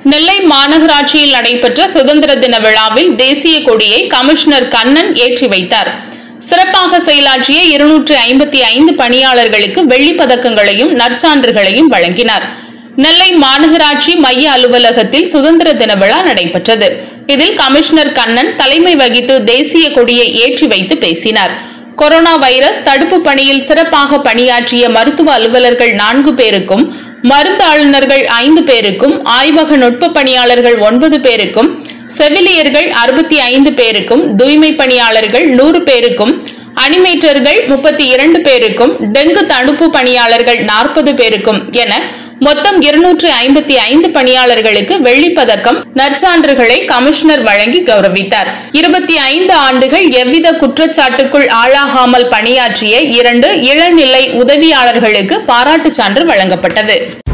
நெல்லை மாநகராட்சியில் நடைபெற்ற சுதந்திர தின விழாவில் தேசிய கொடியை கமிஷனர் கண்ணன் ஏற்றி வைத்தார் சிறப்பாக செயலாற்றிய இருநூற்று ஐம்பத்தி ஐந்து பணியாளர்களுக்கு வெள்ளிப் பதக்கங்களையும் நற்சான்றுகளையும் வழங்கினார் நெல்லை மாநகராட்சி மைய அலுவலகத்தில் சுதந்திர தின விழா நடைபெற்றது இதில் கமிஷனர் கண்ணன் தலைமை வகித்து தேசிய கொடியை ஏற்றி வைத்து பேசினார் கொரோனா வைரஸ் தடுப்பு பணியில் சிறப்பாக பணியாற்றிய மருத்துவ அலுவலர்கள் நான்கு பேருக்கும் மருந்து ஆளுநர்கள் ஐந்து பேருக்கும் ஆய்வக நுட்ப பணியாளர்கள் ஒன்பது பேருக்கும் செவிலியர்கள் அறுபத்தி ஐந்து பேருக்கும் தூய்மை பணியாளர்கள் நூறு பேருக்கும் அனிமேட்டர்கள் முப்பத்தி இரண்டு பேருக்கும் டெங்கு தடுப்பு பணியாளர்கள் நாற்பது பேருக்கும் என மொத்தம் இருநூற்று ஐம்பத்தி ஐந்து பணியாளர்களுக்கு வெள்ளிப் பதக்கம் நற்சான்றுகளை கமிஷனர் வழங்கி கௌரவித்தார் இருபத்தி ஐந்து ஆண்டுகள் எவ்வித குற்றச்சாட்டுக்குள் ஆளாகாமல் பணியாற்றிய இரண்டு இளநிலை உதவியாளர்களுக்கு பாராட்டுச் சான்று வழங்கப்பட்டது